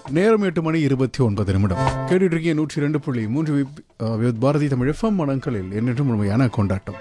நேரம் எட்டு மணி இருபத்தி ஒன்பது நிமிடம் கேட்டுட்டு இருக்கீங்க நூற்றி ரெண்டு புள்ளி மூன்று வி- அஹ், வித் பாரதி தமிழ் எஃப்எம் மடங்களில் என்றும் உண்மையான கொண்டாட்டம்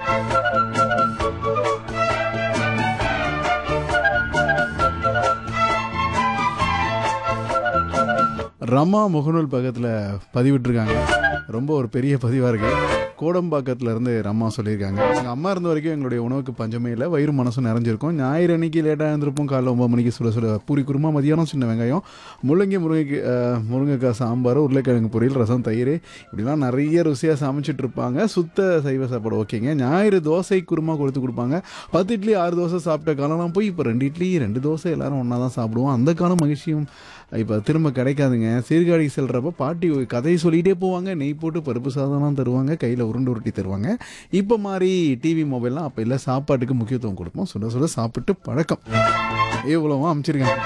ரமா முகநூல் பக்கத்தில் பதிவிட்டிருக்காங்க ரொம்ப ஒரு பெரிய பதிவாக இருக்கு கோடம்பாக்கத்துல இருந்து ரம்மா சொல்லியிருக்காங்க எங்கள் அம்மா இருந்த வரைக்கும் எங்களுடைய உணவுக்கு பஞ்சமே இல்லை வயிறு மனசும் நிறைஞ்சிருக்கும் ஞாயிறு அன்னைக்கு லேட்டாக இருந்திருப்போம் காலைல ஒன்பது மணிக்கு சுட சுட பூரி குருமா மதியானம் சின்ன வெங்காயம் முள்ளங்கி முருங்கைக்கு அஹ், முருங்கைக்காய் சாம்பார் உருளைக்கிழங்கு பொரியல் ரசம் தயிர் இப்படிலாம் நிறைய ருசியாக சமைச்சிட்டு இருப்பாங்க சுத்த சைவ சாப்பாடு ஓகேங்க ஞாயிறு தோசை குருமா கொடுத்து கொடுப்பாங்க பத்து இட்லி ஆறு தோசை சாப்பிட்ட காலம்லாம் போய் இப்போ ரெண்டு இட்லி ரெண்டு தோசை எல்லாரும் ஒன்றா தான் சாப்பிடுவோம் அந்த காலம் மகிழ்ச்சியும் இப்போ திரும்ப கிடைக்காதுங்க சீர்காழி செல்றப்ப பாட்டி ஒரு கதையை சொல்லிகிட்டே போவாங்க நெய் போட்டு பருப்பு சாதம்லாம் தருவாங்க கையில் உருண்டு உருட்டி தருவாங்க இப்போ மாதிரி டிவி மொபைல்லாம் அப்போ இல்லை சாப்பாட்டுக்கு முக்கியத்துவம் கொடுப்போம் சுட சுட சாப்பிட்டு பழக்கம் இவ்வளவும் அமைச்சிருக்காங்க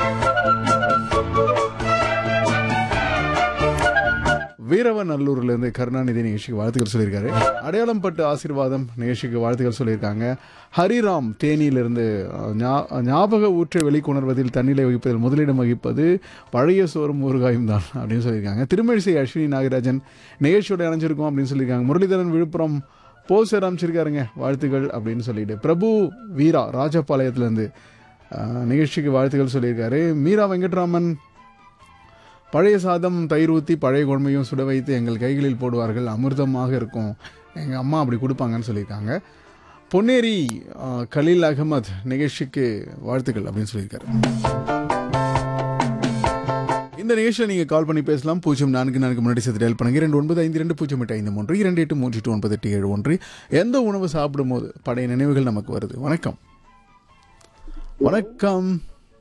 வீரவநல்லூர்லேருந்து கருணாநிதி நிகழ்ச்சிக்கு வாழ்த்துக்கள் சொல்லியிருக்காரு அடையாளம் பட்டு ஆசீர்வாதம் நிகழ்ச்சிக்கு வாழ்த்துக்கள் சொல்லியிருக்காங்க ஹரிராம் தேனியிலிருந்து அஹ், ஞா- ஞாபக ஊற்றை வெளிக்கொணர்வதில் தன்னிலை வகிப்பதில் முதலிடம் வகிப்பது பழைய சோறும் ஊறுகாயும் தான் அப்படின்னு சொல்லியிருக்காங்க திருமழிசை அஸ்வினி நாகராஜன் நிகழ்ச்சியோட இணைஞ்சிருக்கோம் அப்படின்னு சொல்லியிருக்காங்க முரளிதரன் விழுப்புரம் போஸ்டர் அமைச்சிருக்காருங்க வாழ்த்துக்கள் அப்படின்னு சொல்லிட்டு பிரபு வீரா ராஜபாளையத்துலேருந்து அஹ், நிகழ்ச்சிக்கு வாழ்த்துக்கள் சொல்லியிருக்காரு மீரா வெங்கட்ராமன் பழைய சாதம் தயிர் ஊற்றி பழைய குழம்பையும் சுட வைத்து எங்கள் கைகளில் போடுவார்கள் அமிர்தமாக இருக்கும் எங்கள் அம்மா அப்படி கொடுப்பாங்கன்னு சொல்லியிருக்காங்க பொன்னேரி ஆ, கலீல் அகமத் நிகழ்ச்சிக்கு வாழ்த்துக்கள் அப்படின்னு சொல்லியிருக்காரு இந்த நிகழ்ச்சியில் நீங்கள் கால் பண்ணி பேசலாம் பூஜ்ஜியம் நான்கு நான்கு முன்னாடி சேர்த்து டயல் பண்ணுங்க இரண்டு ஒன்பது ஐந்து ரெண்டு பூஜ்ஜியம் எட்டு ஐந்து மூன்று இரண்டு எட்டு மூன்று எட்டு ஒன்பது எட்டு ஏழு ஒன்று எந்த உணவு சாப்பிடும்போது பழைய நினைவுகள் நமக்கு வருது வணக்கம் வணக்கம்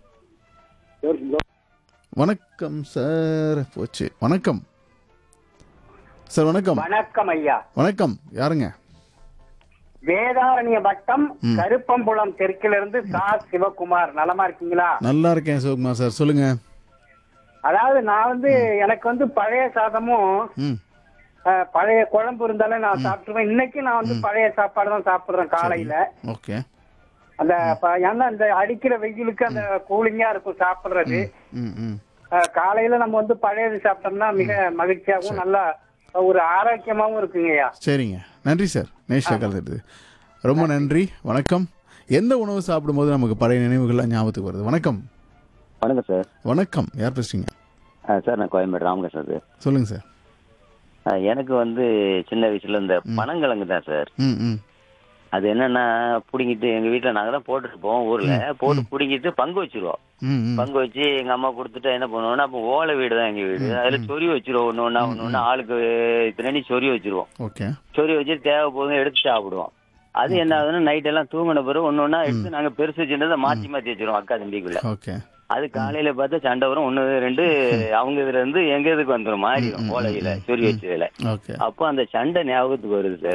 வணக்கம் சார் போச்சு வணக்கம் சார் வணக்கம் வணக்கம் ஐயா வணக்கம் யாருங்க வேதாரண்ய வட்டம் கருப்பம்புலம் தெற்கிலிருந்து சா சிவகுமார் நலமா இருக்கீங்களா நல்லா இருக்கேன் சிவகுமார் சார் சொல்லுங்க அதாவது நான் வந்து எனக்கு வந்து பழைய சாதமும் ம் அஹ், பழைய குழம்பு இருந்தாலும் நான் சாப்பிட்டுருவேன் இன்னைக்கு நான் வந்து பழைய சாப்பாடு தான் சாப்பிடுறேன் காலையில ஓகே அந்த ப- ஏன்னா இந்த அடிக்கிற வெயிலுக்கு அந்த கூலிங்கா இருக்கும் சாப்பிடுறது ம் ம் அஹ், காலையில நம்ம வந்து பழையது சாப்பிட்டோம்னா மிக மகிழ்ச்சியாகவும் நல்லா ஒரு ஆரோக்கியமாவும் இருக்குங்கய்யா சரிங்க நன்றி சார் நேஷா கலந்துட்டு ரொம்ப நன்றி வணக்கம் எந்த உணவு சாப்பிடும்போது நமக்கு பழைய நினைவுகள்லாம் ஞாபகத்துக்கு வருது வணக்கம் வணக்கம் சார் வணக்கம் யார் பேசுறீங்க ஆ, சார் நான் கோயம்பேடு ராமகிருஷ்ணன் சார் சொல்லுங்க சார் ஆ, எனக்கு வந்து சின்ன வயசுல இந்த பனங்கிழங்கு தான் சார் ம் ம் அது என்னன்னா புடுங்கிட்டு எங்க வீட்டுல நாங்க தான் போட்டுருப்போம் ஊர்ல போட்டு புடுங்கிட்டு பங்கு வச்சிருவோம் ம் ம் பங்கு வச்சு எங்க அம்மா கொடுத்துட்டு என்ன பண்ணுவோம்னா அப்போ ஓலை வீடு தான் எங்க வீடு அதுல சொறி வச்சிருவோம் ஒண்ணு ஒண்ணா ஒண்ணு ஒண்ணா ஆளுக்கு இத்தனை சொறி வச்சிருவோம் ஓகே சொறி வச்சு தேவை போதும் எடுத்து சாப்பிடுவோம் அது என்ன ஆகுதுன்னா நைட் எல்லாம் தூங்கின பிறகு ஒண்ணு ஒண்ணா எடுத்து நாங்க பெருசு சின்னதை மாத்தி மாத்தி வச்சிருவோம் அக்கா தம்பிக்குள்ள ஓகே அது காலையில பார்த்தா சண்டை வரும் ஒண்ணு ரெண்டு அவங்க இதுல இருந்து எங்க இதுக்கு வந்துரும் மாறிடும் ஓலையில சொறி வச்சதுல ஓகே அப்போ அந்த சண்டை ஞாபகத்துக்கு வருது சார்